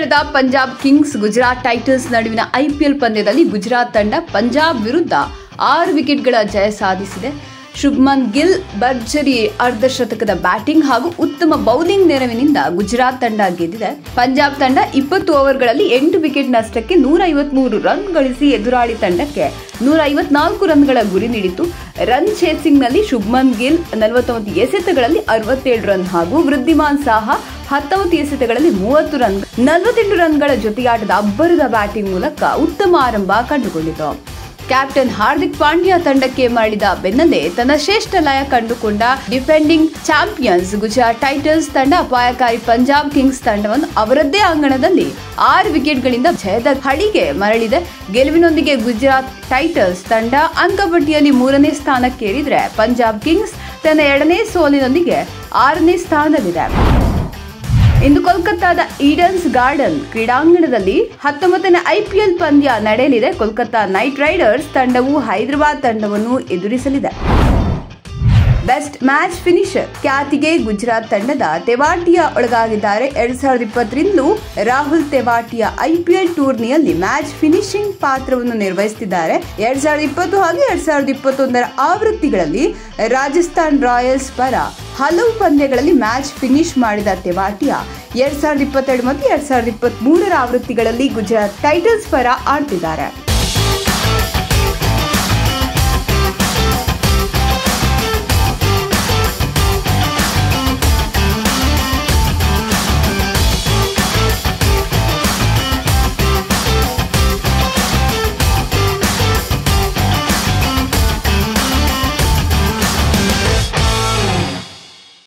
ನಡೆದ Punjab Kings Gujarat Titans ನಡುವಿನ ಐಪಿಎಲ್ ಪಂದ್ಯದಲ್ಲಿ ಗುಜರಾತ್ ತಂಡ ಪಂಜಾಬ್ ವಿರುದ್ಧ ಆರು ವಿಕೆಟ್ಗಳ ಜಯ ಸಾಧಿಸಿದೆ ಶುಭ್ಮನ್ ಗಿಲ್ ಭರ್ಜರಿ ಅರ್ಧಶತಕದ ಬ್ಯಾಟಿಂಗ್ ಹಾಗೂ ಉತ್ತಮ ಬೌಲಿಂಗ್ ನೆರವಿನಿಂದ ಗುಜರಾತ್ ತಂಡ ಗೆದ್ದಿದೆ ಪಂಜಾಬ್ ತಂಡ ಇಪ್ಪತ್ತು ಓವರ್ಗಳಲ್ಲಿ ಎಂಟು ವಿಕೆಟ್ ನಷ್ಟಕ್ಕೆ ನೂರ ಐವತ್ಮೂರು ರನ್ ಗಳಿಸಿ ಎದುರಾಳಿ ತಂಡಕ್ಕೆ ನೂರ ಐವತ್ನಾಲ್ಕು ರನ್ಗಳ ಗುರಿ ನೀಡಿತು ರನ್ ಚೇಸಿಂಗ್ನಲ್ಲಿ ಶುಭ್ಮನ್ ಗಿಲ್ ನಲವತ್ತೊಂಬತ್ತು ಎಸೆತಗಳಲ್ಲಿ ಅರವತ್ತೇಳು ರನ್ ಹಾಗೂ ವೃದ್ಧಿಮಾನ್ ಸಾಹಾ ಹತ್ತೊಂಬತ್ತು ಎಸೆತಗಳಲ್ಲಿ ಮೂವತ್ತು ರನ್ ನಲವತ್ತೆಂಟು ರನ್ಗಳ ಜೊತೆಯಾಟದ ಅಬ್ಬರದ ಬ್ಯಾಟಿಂಗ್ ಮೂಲಕ ಉತ್ತಮ ಆರಂಭ ಕಂಡುಕೊಂಡಿತು ಕ್ಯಾಪ್ಟನ್ ಹಾರ್ದಿಕ್ ಪಾಂಡ್ಯ ತಂಡಕ್ಕೆ ಮರಳಿದ ಬೆನ್ನಲ್ಲೇ ತನ್ನ ಶ್ರೇಷ್ಠ ಲಯ ಕಂಡುಕೊಂಡ ಡಿಫೆಂಡಿಂಗ್ ಚಾಂಪಿಯನ್ಸ್ ಗುಜರಾತ್ ಟೈಟನ್ಸ್ ತಂಡ ಅಪಾಯಕಾರಿ ಪಂಜಾಬ್ ಕಿಂಗ್ಸ್ ತಂಡವನ್ನು ಅವರದ್ದೇ ಅಂಗಣದಲ್ಲಿ ಆರು ವಿಕೆಟ್ಗಳಿಂದ ಜಯದ ಹಳಿಗೆ ಮರಳಿದೆ ಗೆಲುವಿನೊಂದಿಗೆ ಗುಜರಾತ್ ಟೈಟನ್ಸ್ ತಂಡ ಅಂಕಪಟ್ಟಿಯಲ್ಲಿ ಮೂರನೇ ಸ್ಥಾನಕ್ಕೇರಿದ್ರೆ ಪಂಜಾಬ್ ಕಿಂಗ್ಸ್ ತನ್ನ ಎರಡನೇ ಸೋಲಿನೊಂದಿಗೆ ಆರನೇ ಸ್ಥಾನದಲ್ಲಿದೆ ಇಂದು ಕೋಲ್ಕತ್ತಾದ ಈಡನ್ಸ್ ಗಾರ್ಡನ್ ಕ್ರೀಡಾಂಗಣದಲ್ಲಿ ಹತ್ತೊಂಬತ್ತನೇ ಐಪಿಎಲ್ ಪಂದ್ಯ ನಡೆಯಲಿದೆ ಕೋಲ್ಕತ್ತಾ ನೈಟ್ ರೈಡರ್ಸ್ ತಂಡವು ಹೈದರಾಬಾದ್ ತಂಡವನ್ನು ಎದುರಿಸಲಿದೆ ಬೆಸ್ಟ್ ಮ್ಯಾಚ್ ಫಿನಿಶರ್ ಖ್ಯಾತಿಗೆ ಗುಜರಾತ್ ತಂಡದ ತೆವಾಟಿಯಾ ಒಳಗಾಗಿದ್ದಾರೆ ಎರಡ್ ಸಾವಿರದ ಇಪ್ಪತ್ತರಿಂದಲೂ ರಾಹುಲ್ ತೆವಾಟಿಯಾ ಐಪಿಎಲ್ ಟೂರ್ನಿಯಲ್ಲಿ ಮ್ಯಾಚ್ ಫಿನಿಶಿಂಗ್ ಪಾತ್ರವನ್ನು ನಿರ್ವಹಿಸುತ್ತಿದ್ದಾರೆ ಎರಡ್ ಸಾವಿರದ ಇಪ್ಪತ್ತು ಹಾಗೂ ಎರಡ್ ಸಾವಿರದ ಇಪ್ಪತ್ತೊಂದರ ಆವೃತ್ತಿಗಳಲ್ಲಿ ರಾಜಸ್ಥಾನ್ ರಾಯಲ್ಸ್ ಪರ ಹಲವು ಪಂದ್ಯಗಳಲ್ಲಿ ಮ್ಯಾಚ್ ಫಿನಿಶ್ ಮಾಡಿದ ತೆವಾಟಿಯಾ ಎರಡ್ ಸಾವಿರದ ಇಪ್ಪತ್ತೆರಡು ಮತ್ತು ಎರಡ್ ಸಾವಿರದ ಇಪ್ಪತ್ತ್ ಮೂರರ ಆವೃತ್ತಿಗಳಲ್ಲಿ ಗುಜರಾತ್ ಟೈಟನ್ಸ್ ಪರ ಆಡ್ತಿದ್ದಾರೆ